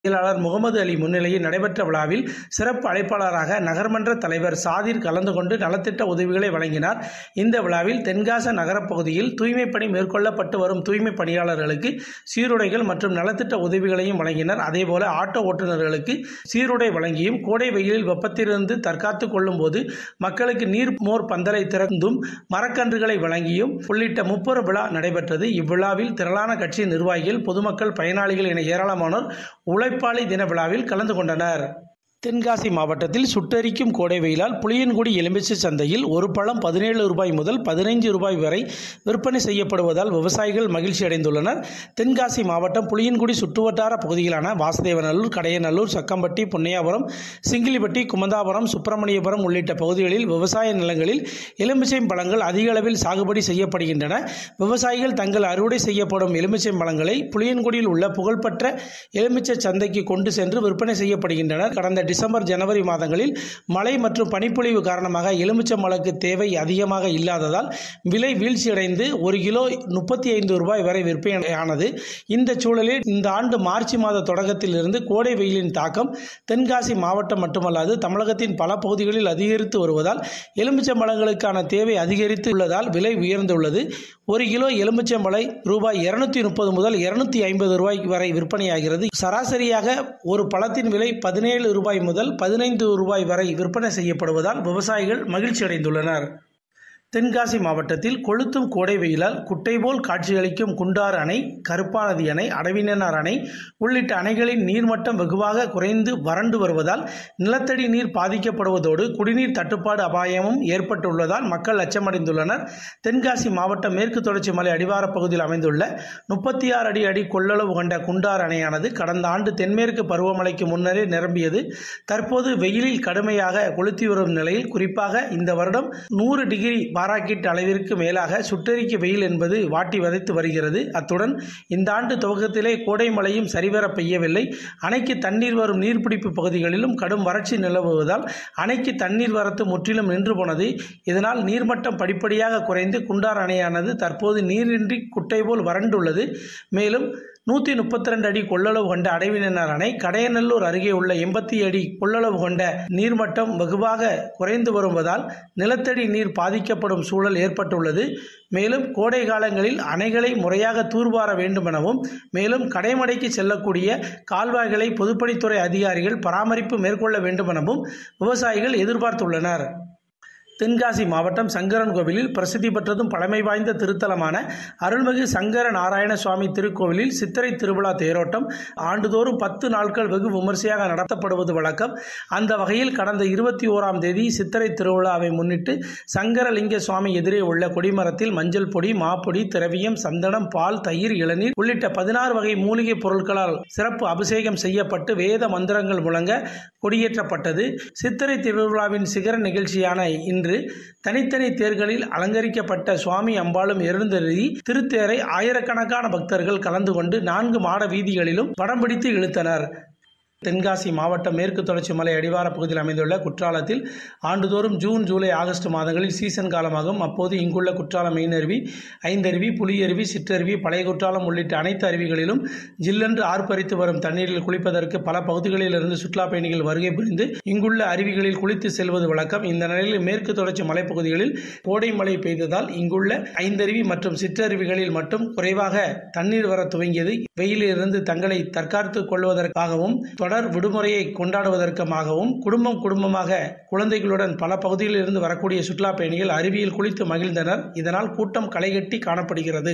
செயலாளர் முகமது அலி முன்னிலையில் நடைபெற்ற விழாவில் சிறப்பு அழைப்பாளராக நகர்மன்ற தலைவர் சாதிர் கலந்து கொண்டு நலத்திட்ட உதவிகளை வழங்கினார் இந்த விழாவில் தென்காச நகரப் பகுதியில் தூய்மைப் பணி மேற்கொள்ளப்பட்டு வரும் தூய்மை பணியாளர்களுக்கு சீருடைகள் மற்றும் நலத்திட்ட உதவிகளையும் வழங்கினர் அதேபோல ஆட்டோ ஓட்டுநர்களுக்கு சீருடை வழங்கியும் கோடை வெயிலில் வெப்பத்திலிருந்து தற்காத்துக் கொள்ளும் போது மக்களுக்கு நீர் மோர் பந்தலை திறந்தும் மரக்கன்றுகளை வழங்கியும் உள்ளிட்ட முப்பெரும் விழா நடைபெற்றது இவ்விழாவில் திரளான கட்சி நிர்வாகிகள் பொதுமக்கள் பயனாளிகள் என ஏராளமானோர் உழைப்பாளி தின விழாவில் கலந்து கொண்டனர் தென்காசி மாவட்டத்தில் சுட்டெரிக்கும் கோடை வெயிலால் புளியன்குடி எலுமிச்சை சந்தையில் ஒரு பழம் பதினேழு ரூபாய் முதல் பதினைந்து ரூபாய் வரை விற்பனை செய்யப்படுவதால் விவசாயிகள் மகிழ்ச்சி அடைந்துள்ளனர் தென்காசி மாவட்டம் புளியன்குடி சுற்றுவட்டார பகுதிகளான வாசுதேவநல்லூர் கடையநல்லூர் சக்கம்பட்டி புன்னையாபுரம் சிங்கிலிப்பட்டி குமந்தாபுரம் சுப்பிரமணியபுரம் உள்ளிட்ட பகுதிகளில் விவசாய நிலங்களில் எலுமிச்சை பழங்கள் அதிக அளவில் சாகுபடி செய்யப்படுகின்றன விவசாயிகள் தங்கள் அறுவடை செய்யப்படும் எலுமிச்சை பழங்களை புளியன்குடியில் உள்ள புகழ்பெற்ற எலுமிச்சை சந்தைக்கு கொண்டு சென்று விற்பனை செய்யப்படுகின்றனர் கடந்த டிசம்பர் ஜனவரி மாதங்களில் மழை மற்றும் பனிப்பொழிவு காரணமாக எலுமிச்சம்பழக்கு தேவை அதிகமாக இல்லாததால் விலை வீழ்ச்சியடைந்து ஒரு கிலோ முப்பத்தி ஐந்து ரூபாய் வரை விற்பனையானது இந்த சூழலில் இந்த ஆண்டு மார்ச் மாத தொடக்கத்திலிருந்து கோடை வெயிலின் தாக்கம் தென்காசி மாவட்டம் மட்டுமல்லாது தமிழகத்தின் பல பகுதிகளில் அதிகரித்து வருவதால் எலுமிச்சம்பழங்களுக்கான தேவை அதிகரித்து உள்ளதால் விலை உயர்ந்துள்ளது ஒரு கிலோ எலுமிச்சம்பழை ரூபாய் இருநூத்தி முப்பது முதல் இருநூத்தி ஐம்பது ரூபாய் வரை விற்பனையாகிறது சராசரியாக ஒரு பழத்தின் விலை பதினேழு ரூபாய் முதல் பதினைந்து ரூபாய் வரை விற்பனை செய்யப்படுவதால் விவசாயிகள் மகிழ்ச்சி அடைந்துள்ளனர் தென்காசி மாவட்டத்தில் கொளுத்தும் கோடை வெயிலால் குட்டை போல் காட்சியளிக்கும் குண்டாறு அணை கருப்பாநதி அணை அடவினனார் அணை உள்ளிட்ட அணைகளின் நீர்மட்டம் வெகுவாக குறைந்து வறண்டு வருவதால் நிலத்தடி நீர் பாதிக்கப்படுவதோடு குடிநீர் தட்டுப்பாடு அபாயமும் ஏற்பட்டுள்ளதால் மக்கள் அச்சமடைந்துள்ளனர் தென்காசி மாவட்டம் மேற்கு தொடர்ச்சி மலை அடிவாரப் பகுதியில் அமைந்துள்ள முப்பத்தி ஆறு அடி அடி கொள்ளளவு கொண்ட குண்டார் அணையானது கடந்த ஆண்டு தென்மேற்கு பருவமழைக்கு முன்னரே நிரம்பியது தற்போது வெயிலில் கடுமையாக கொளுத்தி வரும் நிலையில் குறிப்பாக இந்த வருடம் நூறு டிகிரி பாராக்கிட் அளவிற்கு மேலாக சுட்டெரிக்க வெயில் என்பது வாட்டி வதைத்து வருகிறது அத்துடன் இந்த ஆண்டு துவக்கத்திலே கோடை மழையும் சரிவர பெய்யவில்லை அணைக்கு தண்ணீர் வரும் நீர்பிடிப்பு பகுதிகளிலும் கடும் வறட்சி நிலவுவதால் அணைக்கு தண்ணீர் வரத்து முற்றிலும் நின்று போனது இதனால் நீர்மட்டம் படிப்படியாக குறைந்து குண்டார் அணையானது தற்போது நீரின்றி குட்டை போல் வறண்டுள்ளது மேலும் நூற்றி முப்பத்தி ரெண்டு அடி கொள்ளளவு கொண்ட அடைவினர் அணை கடையநல்லூர் அருகே உள்ள எண்பத்தி அடி கொள்ளளவு கொண்ட நீர்மட்டம் வெகுவாக குறைந்து வருவதால் நிலத்தடி நீர் பாதிக்கப்படும் சூழல் ஏற்பட்டுள்ளது மேலும் கோடை காலங்களில் அணைகளை முறையாக தூர்வார வேண்டுமெனவும் மேலும் கடைமடைக்கு செல்லக்கூடிய கால்வாய்களை பொதுப்பணித்துறை அதிகாரிகள் பராமரிப்பு மேற்கொள்ள வேண்டுமெனவும் விவசாயிகள் எதிர்பார்த்துள்ளனர் தென்காசி மாவட்டம் சங்கரன் கோவிலில் பிரசித்தி பெற்றதும் பழமை வாய்ந்த திருத்தலமான அருள்மிகு சங்கர நாராயண சுவாமி திருக்கோவிலில் சித்திரை திருவிழா தேரோட்டம் ஆண்டுதோறும் பத்து நாட்கள் வெகு விமர்சையாக நடத்தப்படுவது வழக்கம் அந்த வகையில் கடந்த இருபத்தி ஓராம் தேதி சித்திரை திருவிழாவை முன்னிட்டு சங்கரலிங்க சுவாமி எதிரே உள்ள கொடிமரத்தில் மஞ்சள் பொடி மாப்பொடி திரவியம் சந்தனம் பால் தயிர் இளநீர் உள்ளிட்ட பதினாறு வகை மூலிகை பொருட்களால் சிறப்பு அபிஷேகம் செய்யப்பட்டு வேத மந்திரங்கள் முழங்க கொடியேற்றப்பட்டது சித்திரை திருவிழாவின் சிகர நிகழ்ச்சியான இன்று தனித்தனி தேர்களில் அலங்கரிக்கப்பட்ட சுவாமி அம்பாளும் எழுந்தருளி திருத்தேரை ஆயிரக்கணக்கான பக்தர்கள் கலந்து கொண்டு நான்கு மாட வீதிகளிலும் படம் பிடித்து இழுத்தனர் தென்காசி மாவட்டம் மேற்கு தொடர்ச்சி மலை அடிவார பகுதியில் அமைந்துள்ள குற்றாலத்தில் ஆண்டுதோறும் ஜூன் ஜூலை ஆகஸ்ட் மாதங்களில் சீசன் காலமாகும் அப்போது இங்குள்ள குற்றாலம் மெயினருவி ஐந்தருவி புலியருவி சிற்றருவி பழைய குற்றாலம் உள்ளிட்ட அனைத்து அருவிகளிலும் ஜில்லென்று ஆர்ப்பரித்து வரும் தண்ணீரில் குளிப்பதற்கு பல பகுதிகளிலிருந்து சுற்றுலா பயணிகள் வருகை புரிந்து இங்குள்ள அருவிகளில் குளித்து செல்வது வழக்கம் இந்த நிலையில் மேற்கு தொடர்ச்சி மலைப்பகுதிகளில் கோடை மழை பெய்ததால் இங்குள்ள ஐந்தருவி மற்றும் சிற்றருவிகளில் மட்டும் குறைவாக தண்ணீர் வர துவங்கியது வெயிலிலிருந்து தங்களை தற்காத்துக் கொள்வதற்காகவும் தொடர் விடுமுறையை கொண்டாடுவதற்காகவும் குடும்பம் குடும்பமாக குழந்தைகளுடன் பல பகுதிகளில் இருந்து வரக்கூடிய சுற்றுலா பயணிகள் அருவியில் குளித்து மகிழ்ந்தனர் இதனால் கூட்டம் களைகட்டி காணப்படுகிறது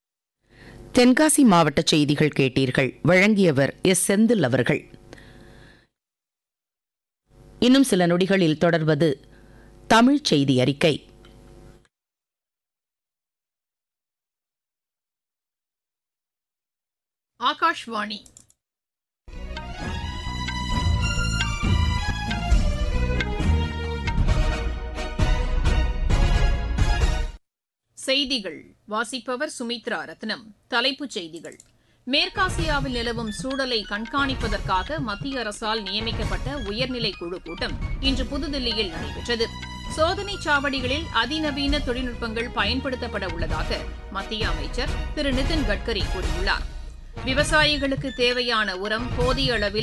தென்காசி மாவட்ட செய்திகள் கேட்டீர்கள் வழங்கியவர் எஸ் செந்தில் அவர்கள் இன்னும் சில நொடிகளில் தொடர்வது தமிழ் செய்தி அறிக்கை ஆகாஷ்வாணி செய்திகள் வாசிப்பவர் சுமித்ரா ரத்னம் தலைப்புச் செய்திகள் மேற்காசியாவில் நிலவும் சூழலை கண்காணிப்பதற்காக மத்திய அரசால் நியமிக்கப்பட்ட உயர்நிலை குழு கூட்டம் இன்று புதுதில்லியில் நடைபெற்றது சோதனைச் சாவடிகளில் அதிநவீன தொழில்நுட்பங்கள் பயன்படுத்தப்பட உள்ளதாக மத்திய அமைச்சர் திரு நிதின் கட்கரி கூறியுள்ளார் விவசாயிகளுக்கு தேவையான உரம் போதிய அளவில்